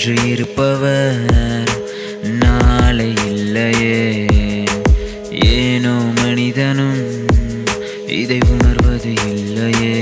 இன்று இருப்பவர் நாளை இல்லையே ஏனோ மனிதனும் இதை உணர்வது இல்லையே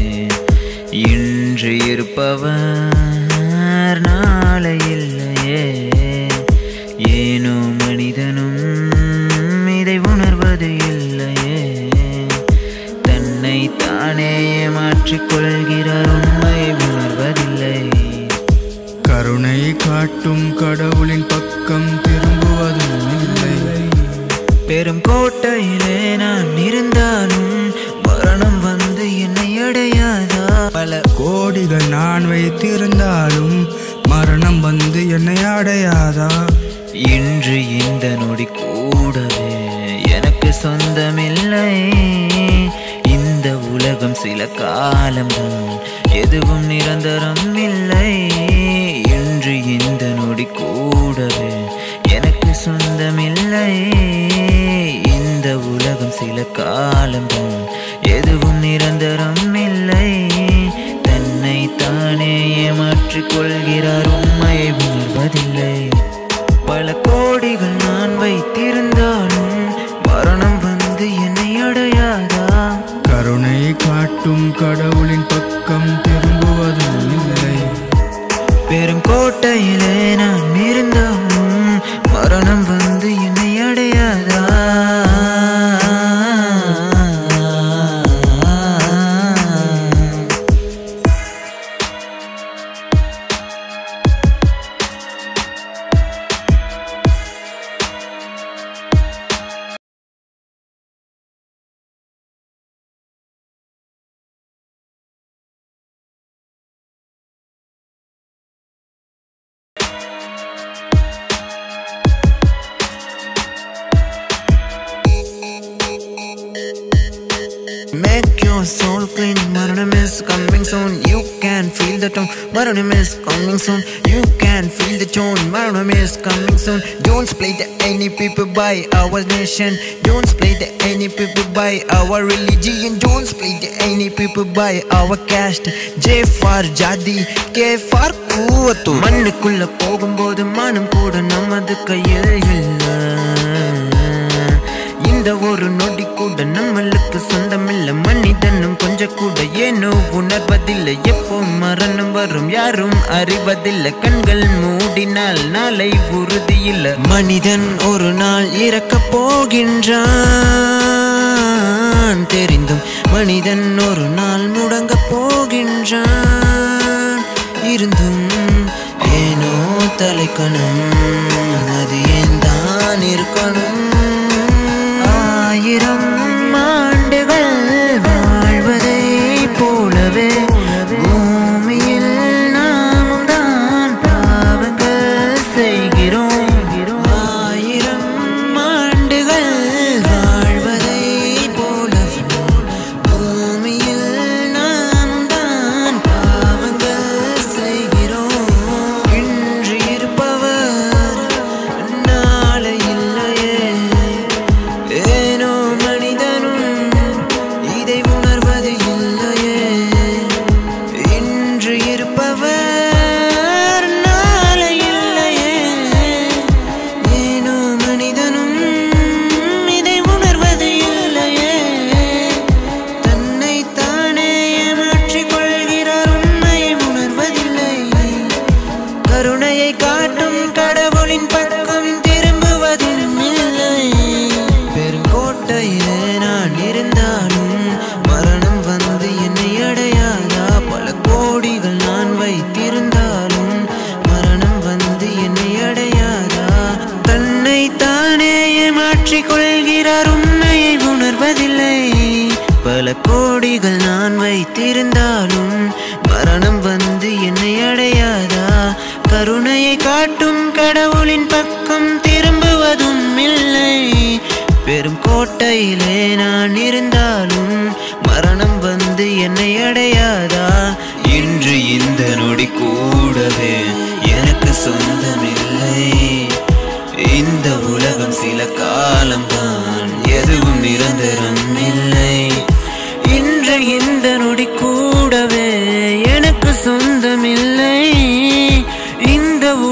இன்று இருப்பவர் நாளை இல்லையே ஏனோ மனிதனும் இதை உணர்வது இல்லையே தன்னை தானே மாற்றிக் கொள்கிறார் உண்மை உணர்வதில்லை கருணை காட்டும் கடவுளின் பக்கம் திரும்புவதும் இல்லை பெரும் கோட்டையிலே நான் இருந்தாலும் மரணம் வந்து என்னை அடையாதா பல கோடிகள் நான் வைத்திருந்தாலும் மரணம் வந்து என்னை அடையாதா இன்று இந்த நொடி கூடவே எனக்கு சொந்தமில்லை இந்த உலகம் சில காலம்தான் எதுவும் நிரந்தரம் இல்லை இன்று இந்த நொடி கூடவே எனக்கு சொந்தமில்லை இந்த உலகம் சில காலம்தான் எதுவும் நிரந்தரம் இல்லை தன்னை தானே ஏமாற்றிக் கொள்கிறார் உண்மையை உணர்வதில்லை பல கோடிகள் நான் வைத்திருந்தாலும் மரணம் வந்து என்னை அடையாதா கருணை காட்டும் கடவுளின் பக்கம் திரும்புவதும் இல்லை பெரும் கோட்டையிலே நான் இருந்தாலும் மரணம் வந்து என்னை அடையாதா Make your soul clean. Maranam is coming soon. You can feel the tone. Maranam is coming soon. You can feel the tone. Maranam is coming soon. Don't play the any people by our nation. Don't play the any people by our religion. Don't play the any people by our caste. J for ஜாதி K for கூவத்து மண்ணுக்குள்ள போகும்போது மனம் கூட நமது கையில் இல்லை இந்த ஒரு நொடி கூட நம்மளுக்கு சொந்தமில்ல மனிதனும் கொஞ்சம் கூட ஏனோ உணர்வதில்லை எப்போ மரணம் வரும் யாரும் அறிவதில்லை கண்கள் மூடினால் நாளை உறுதியில்லை மனிதன் ஒரு நாள் இறக்க போகின்றான் தெரிந்தும் மனிதன் ஒரு நாள் முடங்க போகின்றான் இருந்தும் ஏனோ தலைக்கணும் அது ஏன் தான் இருக்கணும் ஆயிரம் ஆண்டுகள் வாழ்வதை போலவே பூமியில் நாமும் தான் பாவங்கள் செய்கிறோம் ஆயிரம் ஆண்டுகள் வாழ்வதை போலவே பூமியில் நாமும் தான் பாவங்கள் செய்கிறோம் இன்று இருப்பவர் நாளை இல்லையே ஏனோ மனிதனும் இதை உணர்வது இல்லையே இன்று இருப்பவர் நாளை இல்லையே ஏனோ மனிதனும் இதை உணர்வது இல்லையே தன்னை தானே ஏமாற்றிக் கொள்கிறார் உண்மையை உணர்வதில்லை கருணையை காட்டும் கடவுளின் பக்கம் திரும்புவதும் இல்லை பெருங்கோட்டையிலே நான் இருந்தாலும் மரணம் வந்து என்னை அடையாதா பல கோடிகள் நான் வைத்திருந்தாலும் மரணம் வந்து என்னை அடையாதா தன்னை தானே ஏமாற்றிக் கொள்கிறார் உண்மையை உணர்வதில்லை பல கோடிகள் நான் வைத்திருந்தாலும் மரணம் வந்து என்னை அடையாதா கருணையை காட்டும் கடவுளின் பக்கம் திரும்புவதும் இல்லை பெரும் கோட்டையிலே நான் இருந்தாலும் மரணம் வந்து என்னை அடையாதா இன்று இந்த நொடி கூடவே எனக்கு சொந்தமில்லை இந்த உலகம் சில காலம்தான் எதுவும் நிரந்தரம் இல்லை இன்று இந்த நொடி கூடவே எனக்கு சொந்தமில்லை இந்த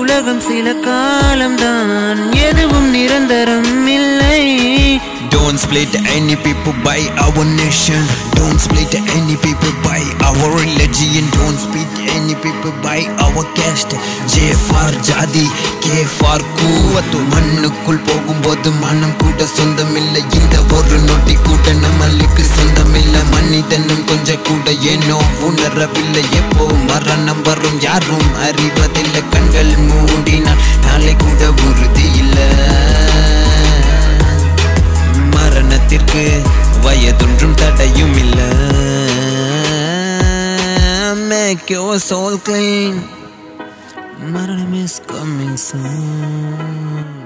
சில காலம்தான் எதுவும் நிரந்தரம் இல்லை Don't split any people by our nation. Don't split any people by our religion. Don't split any people by our caste. J for ஜாதி K for கூவத்து மண்ணுக்குள் போகும்போது மனம் கூட சொந்தமில்லை இந்த ஒரு நொட்டி கூட நம்மளுக்கு சொந்தமில்லை மனிதனும் கொஞ்சம் கூட ஏனோ உணரவில்லை எப்போ மரணம் வரும் யாரும் அறிவதில்லை கண்கள் மூடினால் நாளை கூட உறுதி இல்லை மரணத்திற்கு வயதொன்றும் தடையும் இல்ல Make your soul clean மரணம் is coming soon